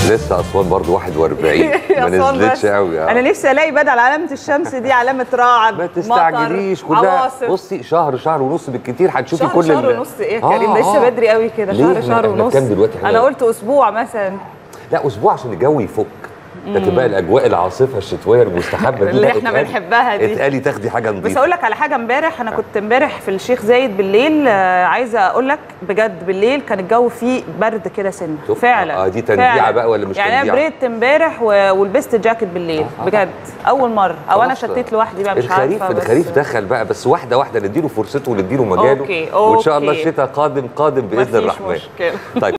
لسه اسوان برضو 41 ما أسوان نزلتش بس. قوي انا نفسي الاقي بدل علامه الشمس دي علامه رعد ما تستعجليش مطر، كلها عواصف بصي شهر شهر ونص بالكتير هتشوفي شهر كل شهر ال- ونص ايه يا آه، كريم ده لسه آه. بدري قوي كده ليه؟ شهر إحنا- شهر إحنا ونص كام دلوقتي؟ إحنا- انا قلت اسبوع مثلا لا اسبوع عشان الجو يفك لكن بقى الاجواء العاصفه الشتويه المستحبه دي اللي لا، إحنا اتقالي- بنحبها دي. اتقالي تاخدي حاجه بس نظيفه اقول لك على حاجه امبارح انا كنت امبارح في الشيخ زايد بالليل آه، عايزه اقول لك بجد بالليل كان الجو فيه برد كده سنه شوف، فعلا آه، دي تنديعة فعلا. بقى ولا مش يعني انا تنديعة؟ بريت امبارح و- ولبست جاكيت بالليل آه، آه. بجد اول مره او انا خلاص. شتيت لوحدي بقى مش الخريف عارفه بس- الخريف دخل بقى بس واحده واحده نديله فرصته ونديله مجاله أوكي، وان شاء الله أوكي. الشتاء قادم قادم باذن مفيش الرحمن مشكلة. طيب